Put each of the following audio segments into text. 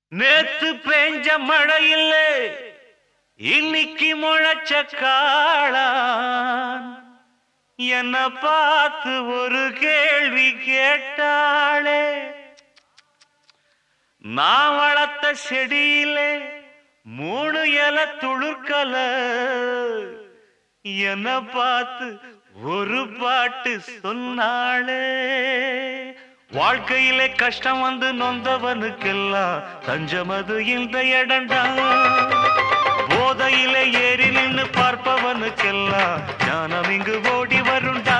நேத்து பெஞ்ச மழையில் இன்னைக்கு முளைச்ச காளான் என்ன பார்த்து ஒரு கேள்வி கேட்டாளே நான் வளர்த்த செடியிலே மூணு இலை துளுர்க்கல என்ன பார்த்து ஒரு பாட்டு சொன்னாளே வாழ்க்கையிலே கஷ்டம் வந்து நொந்தவனுக்கெல்லாம் தஞ்சமது இந்த இடண்டா போதையிலே ஏறி நின்னு பார்ப்பவனுக்கெல்லாம் ஞானம் இங்கு ஓடி வருண்டா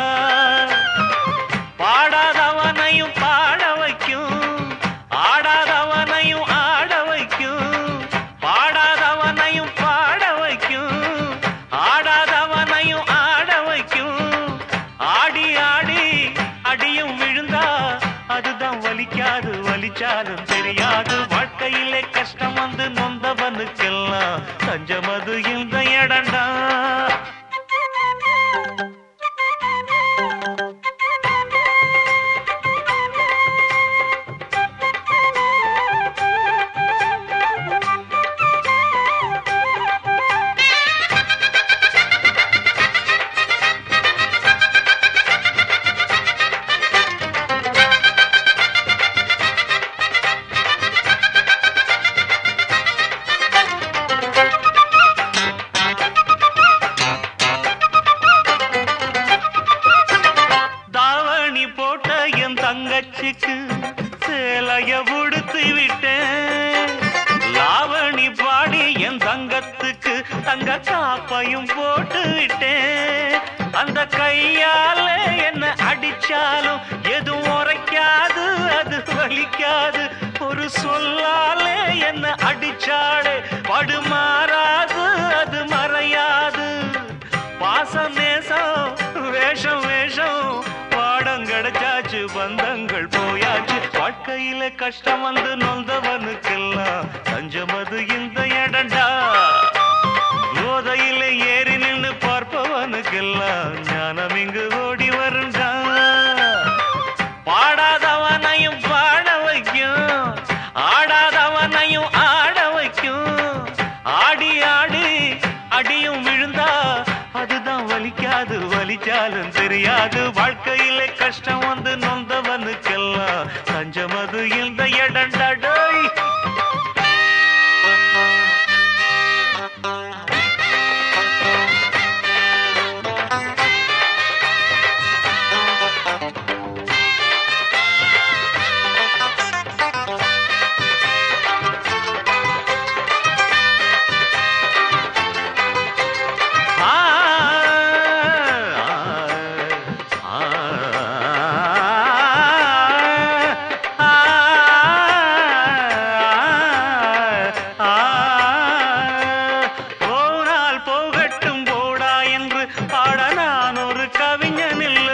பாடாதவனையும் பாட வைக்கும் ஆடாதவனையும் ஆட வைக்கும் பாடாதவனையும் பாட வைக்கும் ஆடாதவனையும் ஆட வைக்கும் ஆடி ஆடி அடியும் விழுந்தா அதுதான் வலிக்காது வலிச்சாலும் தெரியாது வாழ்க்கையிலே கஷ்டம் வந்து நொந்தவனுக்கெல்லாம் தஞ்சமது இந்த இடண்டா தாவணி போட்ட என் தங்கச்சிக்கு சேலைய உடுத்து விட்டேன் லாவணி பாடி என் தங்கத்துக்கு தங்க காப்பையும் போட்டு விட்டேன் அந்த கையால என்ன அடிச்சாலும் எதுவும் உரைக்காது அது வலிக்காது ஒரு சொல்லாலே என்ன அடிச்சாலே படுமாறாது அது மறையாது பாசம் நேசம் வேஷம் வேஷம் பாடம் கிடைச்சாச்சு பந்தங்கள் போயாச்சு வாழ்க்கையில கஷ்டம் வந்து நொந்தவனுக்கெல்லாம் தஞ்சமது இந்த இடண்டா போதையில ஏறி நின்னு பார்ப்பவனுக்கெல்லாம் ஞானம் இங்கு ஓடி வருண்டா பாடாதவனையும் பாட வைக்கும் ஆடாதவனையும் ஆட வைக்கும் ஆடி ஆடி அடியும் விழுந்தா அதுதான் வலிக்காது வலிச்சாலும் தெரியாது வாழ்க்கையில கஷ்டம் வந்து நொந்தவனுக்கெல்லாம் தஞ்சமது இந்த இடண்டடோய் ஆ ஆ போனால் போகட்டும் போடா என்று பாட நான் ஒரு கவிஞன் இல்ல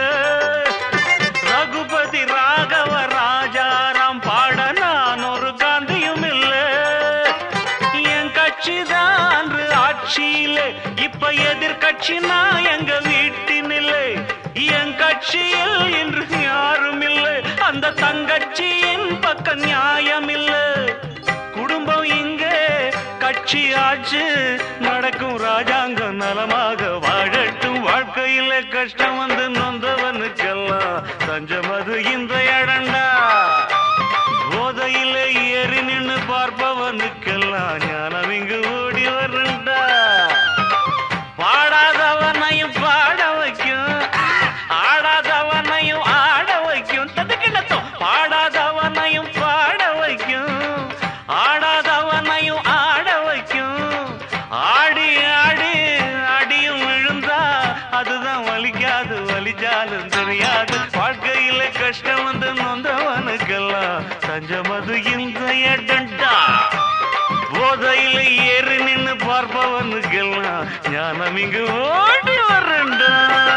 ரகுபதி ராகவ ராஜாராம் பாட நான் ஒரு காந்தியும் இல்ல என் கட்சி தான் ஆட்சியிலே இப்ப எதிர்கட்சி நான் எங்க வீட்டினில்லை என் கட்சியில் இன்று யாரும் இல்லை அந்த தங்கச்சியின் பக்க நியாயம் இல்லை குடும்பம் இங்கே கட்சி ஆச்சு நடக்கும் ராஜாங்கம் நலமாக வாழட்டும் வாழ்க்கையில கஷ்டம் வந்து நொந்தவனுக்கெல்லாம் தஞ்சமது இந்த இடண்டா போதையில ஏறி நின்னு பார்ப்பவனுக்கெல்லாம் ஞானம் இங்கு ஓடி வரண்டா பாடாதவனையும் பாட வைக்கும் ஆடாதவனையும் ஆட வைக்கும் ததுக்கிணத்தும் பாடாதவனையும் பாட வைக்கும் ஆடாதவனையும் ஆட வைக்கும் ஆடி ஆடி அடியும் விழுந்தா அதுதான் வலிக்காது வலிச்சாலும் தெரியாது வாழ்க்கையில கஷ்டம் வந்து நொந்தவனுக்கெல்லாம் தஞ்சமது இந்த இடண்டா போதையில ஏறி நின்னு பார்ப்பவனுக்கெல்லாம் ஞானம் இங்கு ஓடி வரண்டா